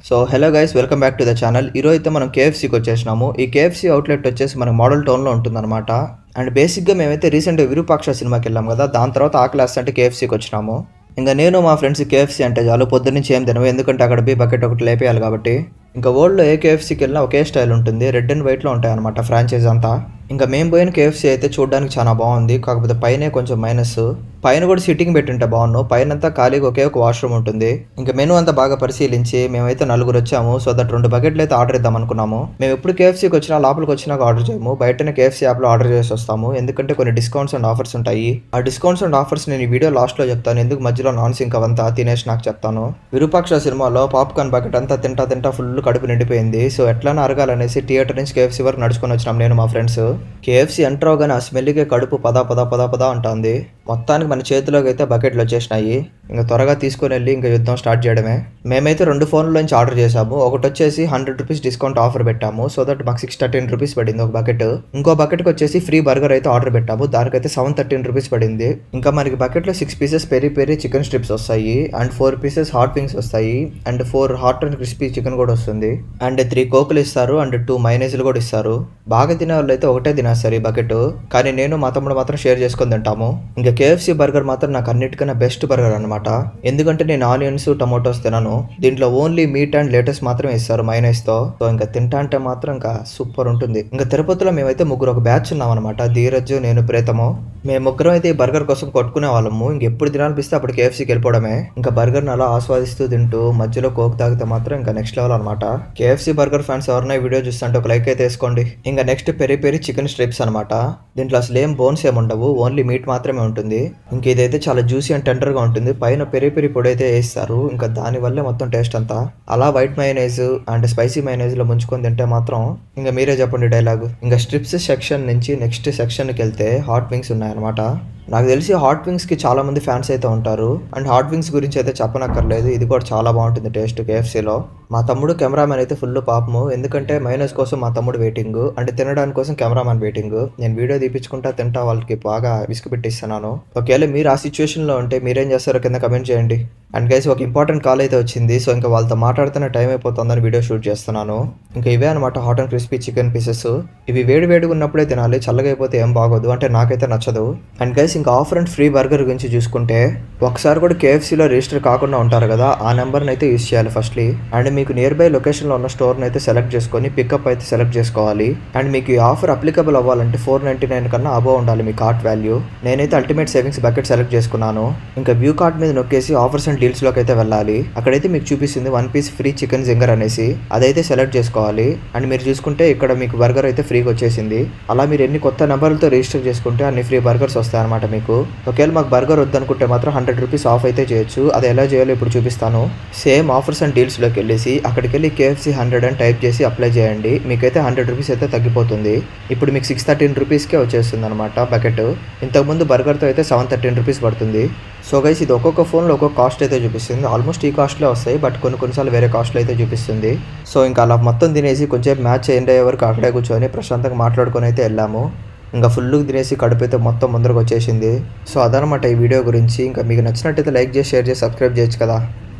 so hello guys welcome back to the channel ఈరోజు అయితే మనం కేఎఫ్సీకి వచ్చేసినాము ఈ కేఎఫ్సీ అవుట్లెట్ వచ్చేసి మన మోడల్ టౌన్లో ఉంటుందన్నమాట అండ్ బేసిక్గా మేమైతే రీసెంట్గా విరూపాక్ష సినిమాకి వెళ్ళాం కదా దాని తర్వాత ఆ క్లాస్ అంటే కేఎఫ్సీకి వచ్చినాము ఇంకా నేను మా ఫ్రెండ్స్ కేఎఫ్సీ అంటే చాలు పొద్దున్నుంచి ఏం తినవు ఎందుకంటే అక్కడ బి బకెట్ ఒకటి లేపేయాలి కాబట్టి ఇంకా వరల్డ్లో ఏ కేఎఫ్సీకి వెళ్ళినా ఒకే స్టైల్ ఉంటుంది రెడ్ అండ్ వైట్లో ఉంటాయి అనమాట ఫ్రాంచైజ్ అంతా ఇంకా మేము పోయిన కేఎఫ్సీ అయితే చూడడానికి చాలా బాగుంది కాకపోతే పైనే కొంచెం మైనస్ పైన కూడా సిట్టింగ్ పెట్టుంటే బాగున్నావు పైన అంతా ఖాళీగా ఒకే ఒక వాష్రూమ్ ఉంటుంది ఇంకా మెనూ అంతా బాగా పరిశీలించి మేమైతే నలుగురు వచ్చాము సో దట్ రెండు బకెట్లు అయితే ఆర్డర్ ఇద్దాం అనుకున్నాము మేము ఎప్పుడు కేఎఫ్సీకి వచ్చినా లోపలికి వచ్చినాక ఆర్డర్ చేయము బయటనే కేఎఫ్సీ యాప్లో ఆర్డర్ చేసి వస్తాము ఎందుకంటే కొన్ని డిస్కౌంట్స్ అండ్ ఆఫర్స్ ఉంటాయి ఆ డిస్కౌంట్స్ అండ్ ఆఫర్స్ నేను ఈ వీడియో లాస్ట్లో చెప్తాను ఎందుకు మధ్యలో నాన్ సింక్ అవంతా తినేసి నాకు చెప్తాను విరూపాక్ష సినిమాలో పాప్కార్న్ బకెట్ అంతా తింటా తింటా ఫుల్ కడుపు నిండిపోయింది సో ఎట్లా అరగాలనేసి థియేటర్ నుంచి కేఎఫ్సీ వరకు నడుచుకొని వచ్చినాం నేను మా ఫ్రెండ్స్ కేఎఫ్సీ ఎంటర్ అవగానే ఆ స్మెల్కే కడుపు పదా పదా పదా పదా ఉంటుంది మొత్తానికి మన చేతిలోకి అయితే బకెట్లు వచ్చేసినాయి ఇంకా త్వరగా తీసుకొని వెళ్ళి ఇంకా యుద్ధం స్టార్ట్ చేయడమే మేమైతే రెండు ఫోన్ల నుంచి ఆర్డర్ చేసాము ఒకటి వచ్చేసి హండ్రెడ్ రూపీస్ డిస్కౌంట్ ఆఫర్ పెట్టాము సో దట్ మాకు సిక్స్ థర్టీన్ రూపీస్ పడింది ఒక బకెట్ ఇంకో బకెట్కి వచ్చేసి ఫ్రీ బర్గర్ అయితే ఆర్డర్ పెట్టాము దానికైతే సెవెన్ థర్టీన్ రూపీస్ పడింది ఇంకా మనకి బకెట్లో six pieces peri peri chicken strips వస్తాయి and four pieces hot wings వస్తాయి and four hot and crispy chicken కూడా వస్తుంది అండ్ త్రీ కోకులు ఇస్తారు అండ్ టూ మైనేజ్లు కూడా ఇస్తారు బాగా తినే వాళ్ళు అయితే ఒకటే తినేస్తారు ఈ బకెట్ కానీ నేను మా తమ్ముడు మాత్రం షేర్ చేసుకొని తింటాము ఇంకా కేఎఫ్సీ బర్గర్ మాత్రం నాకు అన్నిటికన్నా బెస్ట్ బర్గర్ అనమాట ఎందుకంటే నేను ఆనియన్స్ టమోటోస్ తినను దీంట్లో ఓన్లీ మీట్ అండ్ లేటెస్ట్ మాత్రం ఇస్తారు మైనస్ తో సో ఇంకా తింటా అంటే మాత్రం ఇంకా సూపర్ ఉంటుంది ఇంకా తిరుపతిలో మేమైతే ముగ్గురు ఒక బ్యాచ్ ఉన్నాం అనమాట ధీరజ్ నేను ప్రేతము మేము ముగ్గురం అయితే ఈ బర్గర్ కోసం కొట్టుకునే వాళ్ళము ఇంకెప్పుడు తినాలనిపిస్తే అప్పుడు కేఎఫ్సీకి వెళ్ళిపోవడమే ఇంకా బర్గర్ని అలా ఆస్వాదిస్తూ తింటూ మధ్యలో కోక్ తాగితే మాత్రం ఇంకా నెక్స్ట్ లెవెల్ అనమాట కేఎఫ్సీ బర్గర్ ఫ్యాన్స్ ఎవరైనా ఈ వీడియో చూస్తుంటే ఒక లైక్ అయితే వేసుకోండి ఇంకా next peri peri chicken strips అనమాట దీంట్లో అసలు ఏం బోన్స్ ఏమి ఉండవు ఓన్లీ మీట్ మాత్రమే ఉంటుంది ఇంక ఇదైతే చాలా జ్యూసీ అండ్ టెండర్గా ఉంటుంది పైన పెరి పెరి పొడి అయితే వేస్తారు ఇంకా దాని వల్లే మొత్తం టేస్ట్ అంతా అలా white mayonnaise and spicy mayonnaise లో ముంచుకొని తింటే మాత్రం ఇంకా మీరే చెప్పండి డైలాగ్ ఇంకా స్ట్రిప్స్ సెక్షన్ నుంచి నెక్స్ట్ సెక్షన్కి వెళ్తే హాట్ వింగ్స్ ఉన్నాయన్నమాట నాకు తెలిసి హాట్ వింగ్స్ కి చాలా మంది ఫ్యాన్స్ అయితే ఉంటారు అండ్ హాట్ వింగ్స్ గురించి అయితే చెప్పనక్కర్లేదు ఇది కూడా చాలా బాగుంటుంది టేస్ట్ కేఎఫ్సీలో మా తమ్ముడు కెమెరామెన్ అయితే ఫుల్ పాపము ఎందుకంటే మైనస్ కోసం మా తమ్ముడు వెయిటింగ్ అంటే తినడానికి కోసం కెమెరామెన్ వెయిటింగ్ నేను వీడియో తీపించుకుంటా తింటా వాళ్ళకి బాగా విసుగు పెట్టిస్తున్నాను ఒకవేళ మీరు ఆ సిచ్యువేషన్ లో ఉంటే మీరేం చేస్తారో కింద కమెంట్ చేయండి అండ్ గైస్ ఒక ఇంపార్టెంట్ కాల్ అయితే వచ్చింది సో ఇంకా వాళ్ళతో మాట్లాడుతున్న టైం అయిపోతుందని వీడియో షూట్ చేస్తున్నాను ఇంకా ఇవే అనమాట hot and crispy chicken pieces ఇవి వేడి వేడిగా ఉన్నప్పుడే తినాలి చల్లగా అయిపోతే ఏం బాగోదు అంటే నాకైతే నచ్చదు అండ్ గైస్ ఇంకా ఆఫర్ అండ్ ఫ్రీ బర్గర్ గురించి చూసుకుంటే ఒకసారి కూడా కేఎఫ్సీలో రిజిస్టర్ కాకుండా ఉంటారు కదా ఆ నెంబర్ని అయితే యూస్ చేయాలి ఫస్ట్లీ అండ్ మీకు నియర్ బై లొకేషన్లో ఉన్న స్టోర్ని అయితే సెలెక్ట్ చేసుకొని పికప్ అయితే సెలెక్ట్ చేసుకోవాలి అండ్ మీకు ఈ ఆఫర్ అప్లికబుల్ అవ్వాలంటే ఫోర్ నైంటీ నైన్ కన్నా అబోవ్ ఉండాలి మీ కార్ట్ వాల్యూ నేనైతే అల్టిమేట్ సేవింగ్స్ బకెట్ సెలెక్ట్ చేసుకున్నాను ఇంకా వ్యూ కార్ట్ మీద నొక్కేసి ఆఫర్స్ అండ్ డీల్స్లోకి అయితే వెళ్ళాలి అక్కడైతే మీకు చూపిస్తుంది one piece free chicken zinger అనేసి అదైతే సెలెక్ట్ చేసుకోవాలి అండ్ మీరు చూసుకుంటే ఇక్కడ మీకు బర్గర్ అయితే ఫ్రీగా వచ్చేసింది అలా మీరు ఎన్ని కొత్త నెంబర్లతో రిజిస్టర్ చేసుకుంటే అన్ని ఫ్రీ బర్గర్స్ వస్తాయన్నమాట మీకు ఒకవేళ మాకు బర్గర్ వద్దనుకుంటే మాత్రం హండ్రెడ్ రూపీస్ ఆఫ్ అయితే చేయొచ్చు అది ఎలా చేయాలో ఇప్పుడు చూపిస్తాను సేమ్ ఆఫర్స్ అండ్ డీల్స్లోకి వెళ్ళేసి అక్కడికి వెళ్ళి కేఎఫ్సీ హండ్రెడ్ అని టైప్ చేసి అప్లై చేయండి మీకైతే హండ్రెడ్ రూపీస్ అయితే తగ్గిపోతుంది ఇప్పుడు మీకు సిక్స్ థర్టీన్ రూపీస్కే వచ్చేస్తుంది అనమాట బకెట్ ఇంతకుముందు బర్గర్తో అయితే సెవెన్ థర్టీన్ రూపీస్ పడుతుంది సో గైస్ ఇది ఒక్కొక్క ఫోన్లో ఒక్కొక్క కాస్ట్ అయితే చూపిస్తుంది ఆల్మోస్ట్ ఈ కాస్ట్లో వస్తాయి బట్ కొన్ని కొన్నిసార్లు వేరే కాస్ట్లో అయితే చూపిస్తుంది సో ఇంకా అలా మొత్తం తినేసి కొంచెం మ్యాచ్ ఎండ్ అయ్యే వరకు అక్కడే కూర్చొని ప్రశాంతంగా మాట్లాడుకొని అయితే వెళ్ళాము ఇంకా ఫుల్గా తినేసి కడుపు అయితే మొత్తం ముందరకు వచ్చేసింది సో అదనమాట ఈ వీడియో గురించి ఇంకా మీకు నచ్చినట్టయితే లైక్ చేసి షేర్ చేసి సబ్స్క్రైబ్ చేయొచ్చు కదా